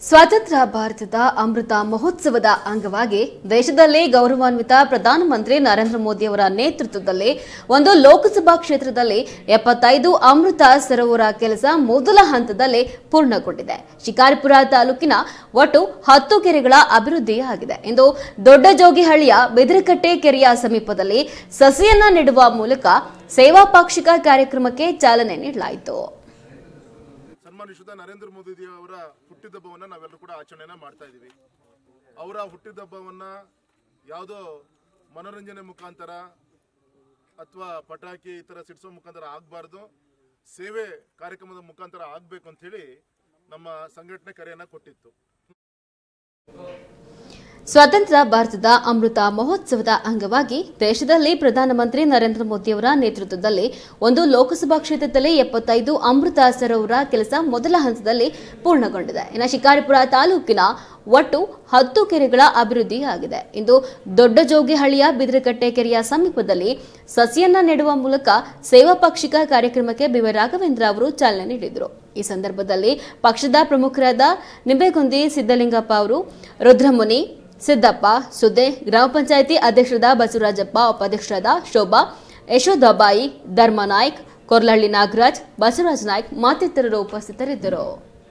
ಸ್ವಾತಂತ್ರ್ಯ ಭಾರತದ ಅಮೃತ ಮಹೋತ್ಸವದ ಅಂಗವಾಗಿ ದೇಶದಲ್ಲಿ ಗೌರವಾನ್ವಿತ ಪ್ರಧಾನಮಂತ್ರಿ ನರೇಂದ್ರ ಮೋದಿ ಅವರ ನೇತೃತ್ವದಲ್ಲಿ ಒಂದು ಲೋಕಸಭಾ ಕ್ಷೇತ್ರದಲ್ಲಿ ಎಪ್ಪತ್ತೈದು ಅಮೃತ ಸರೋವರ ಕೆಲಸ ಮೊದಲ ಹಂತದಲ್ಲಿ ಪೂರ್ಣಗೊಂಡಿದೆ ಶಿಕಾರಿಪುರ ತಾಲೂಕಿನ ಒಟ್ಟು ಹತ್ತು ಕೆರೆಗಳ ಅಭಿವೃದ್ಧಿಯಾಗಿದೆ ಇಂದು ದೊಡ್ಡ ಜೋಗಿಹಳ್ಳಿಯ ಬೆದರಕಟ್ಟೆ ಕೆರೆಯ ಸಮೀಪದಲ್ಲಿ ಸಸಿಯನ್ನ ನೆಡುವ ಮೂಲಕ ಸೇವಾ ಪಾಕ್ಷಿಕ ಕಾರ್ಯಕ್ರಮಕ್ಕೆ ಚಾಲನೆ ನೀಡಲಾಯಿತು ಸನ್ಮಾನಿಸಿದ ನರೇಂದ್ರ ಮೋದಿ ಅವರ ಹುಟ್ಟಿದಬ್ಬವನ್ನ ನಾವೆಲ್ಲರೂ ಕೂಡ ಆಚರಣೆನ ಮಾಡ್ತಾ ಇದ್ದೀವಿ ಅವರ ಹುಟ್ಟಿದಬ್ಬವನ್ನ ಯಾವುದೋ ಮನೋರಂಜನೆ ಮುಖಾಂತರ ಅಥವಾ ಪಟಾಕಿ ಈ ಥರ ಸಿಡಿಸೋ ಮುಖಾಂತರ ಆಗಬಾರ್ದು ಸೇವೆ ಕಾರ್ಯಕ್ರಮದ ಮುಖಾಂತರ ಆಗಬೇಕು ಅಂತ ಹೇಳಿ ನಮ್ಮ ಸಂಘಟನೆ ಕರೆಯನ್ನ ಕೊಟ್ಟಿತ್ತು ಸ್ವಾತಂತ್ರ್ಯ ಭಾರತದ ಅಮೃತ ಮಹೋತ್ಸವದ ಅಂಗವಾಗಿ ದೇಶದಲ್ಲಿ ಪ್ರಧಾನಮಂತ್ರಿ ನರೇಂದ್ರ ಮೋದಿಯವರ ನೇತೃತ್ವದಲ್ಲಿ ಒಂದು ಲೋಕಸಭಾ ಕ್ಷೇತ್ರದಲ್ಲಿ ಎಪ್ಪತ್ತೈದು ಅಮೃತ ಸರೋವರ ಕೆಲಸ ಮೊದಲ ಹಂತದಲ್ಲಿ ಪೂರ್ಣಗೊಂಡಿದೆ ಇನ್ನು ಶಿಕಾರಿಪುರ ತಾಲೂಕಿನ ಒಟ್ಟು ಹತ್ತು ಕೆರೆಗಳ ಅಭಿವೃದ್ಧಿಯಾಗಿದೆ ಇಂದು ದೊಡ್ಡ ಜೋಗಿಹಳ್ಳಿಯ ಬಿದಿರಕಟ್ಟೆ ಕೆರೆಯ ಸಮೀಪದಲ್ಲಿ ಸಸಿಯನ್ನ ನೆಡುವ ಮೂಲಕ ಸೇವಾ ಪಾಕ್ಷಿಕ ಕಾರ್ಯಕ್ರಮಕ್ಕೆ ಬಿವೈ ರಾಘವೇಂದ್ರ ಅವರು ಚಾಲನೆ ನೀಡಿದರು ಈ ಸಂದರ್ಭದಲ್ಲಿ ಪಕ್ಷದ ಪ್ರಮುಖರಾದ ನಿಂಬೆಗುಂದಿ ಸಿದ್ದಲಿಂಗಪ್ಪ ಅವರು ರುದ್ರಮುನಿ ಸಿದ್ದಪ್ಪ ಸುದ್ದೆ ಗ್ರಾಮ ಪಂಚಾಯಿತಿ ಅಧ್ಯಕ್ಷರಾದ ಬಸವರಾಜಪ್ಪ ಉಪಾಧ್ಯಕ್ಷರಾದ ಶೋಭಾ ಯಶೋಧಬಾಯಿ ಧರ್ಮನಾಯ್ಕ್ ಕೊರ್ಲಹಳ್ಳಿ ನಾಗರಾಜ್ ಬಸವರಾಜ್ ನಾಯ್ಕ್ ಮತ್ತಿತರರು ಉಪಸ್ಥಿತರಿದ್ದರು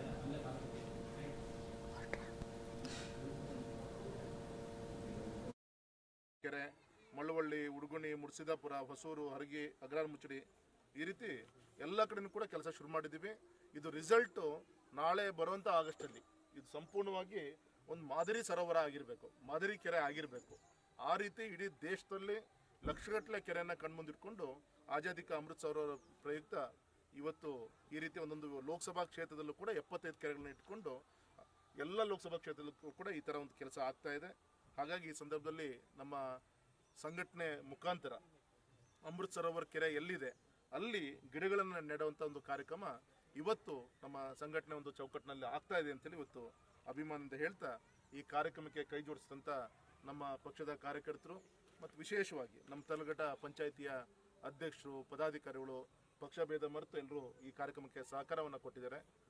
ಕೆರೆ ಮಳ್ಳವಳ್ಳಿ ಉಡುಗುಣಿ ಮುರ್ಸಿದಾಪುರ ಹೊಸೂರು ಹರಗಿ ಅಗ್ರಾರ ಮುಚ್ಚಡಿ ಈ ರೀತಿ ಎಲ್ಲ ಕಡೆನೂ ಕೂಡ ಕೆಲಸ ಶುರು ಮಾಡಿದ್ದೀವಿ ಇದು ರಿಸಲ್ಟು ನಾಳೆ ಬರುವಂಥ ಆಗಸ್ಟಲ್ಲಿ ಇದು ಸಂಪೂರ್ಣವಾಗಿ ಒಂದು ಮಾದರಿ ಸರೋವರ ಆಗಿರಬೇಕು ಮಾದರಿ ಕೆರೆ ಆಗಿರಬೇಕು ಆ ರೀತಿ ಇಡೀ ದೇಶದಲ್ಲಿ ಲಕ್ಷಗಟ್ಟಲೆ ಕೆರೆಯನ್ನು ಕಣ್ಮುಂದಿಟ್ಕೊಂಡು ಆಜಾದಿ ಕಾ ಅಮೃತ್ ಸರೋವರ ಪ್ರಯುಕ್ತ ಇವತ್ತು ಈ ರೀತಿ ಒಂದೊಂದು ಲೋಕಸಭಾ ಕ್ಷೇತ್ರದಲ್ಲೂ ಕೂಡ ಎಪ್ಪತ್ತೈದು ಕೆರೆಗಳನ್ನ ಇಟ್ಕೊಂಡು ಎಲ್ಲ ಲೋಕಸಭಾ ಕ್ಷೇತ್ರದಲ್ಲೂ ಕೂಡ ಈ ಥರ ಒಂದು ಕೆಲಸ ಆಗ್ತಾ ಇದೆ ಹಾಗಾಗಿ ಈ ಸಂದರ್ಭದಲ್ಲಿ ನಮ್ಮ ಸಂಘಟನೆ ಮುಖಾಂತರ ಅಮೃತ್ ಸರೋವರ್ ಕೆರೆ ಎಲ್ಲಿದೆ ಅಲ್ಲಿ ಗಿಡಗಳನ್ನು ನೆಡುವಂಥ ಒಂದು ಕಾರ್ಯಕ್ರಮ ಇವತ್ತು ನಮ್ಮ ಸಂಘಟನೆ ಒಂದು ಚೌಕಟ್ಟಿನಲ್ಲಿ ಆಗ್ತಾ ಇದೆ ಅಂತೇಳಿ ಇವತ್ತು ಅಭಿಮಾನದಿಂದ ಹೇಳ್ತಾ ಈ ಕಾರ್ಯಕ್ರಮಕ್ಕೆ ಕೈ ಜೋಡಿಸಿದಂಥ ನಮ್ಮ ಪಕ್ಷದ ಕಾರ್ಯಕರ್ತರು ಮತ್ತು ವಿಶೇಷವಾಗಿ ನಮ್ಮ ತಲಘಟ್ಟ ಪಂಚಾಯಿತಿಯ ಅಧ್ಯಕ್ಷರು ಪದಾಧಿಕಾರಿಗಳು ಪಕ್ಷ ಭೇದ ಮರೆತು ಎಲ್ಲರೂ ಈ ಕಾರ್ಯಕ್ರಮಕ್ಕೆ ಸಹಕಾರವನ್ನು ಕೊಟ್ಟಿದ್ದಾರೆ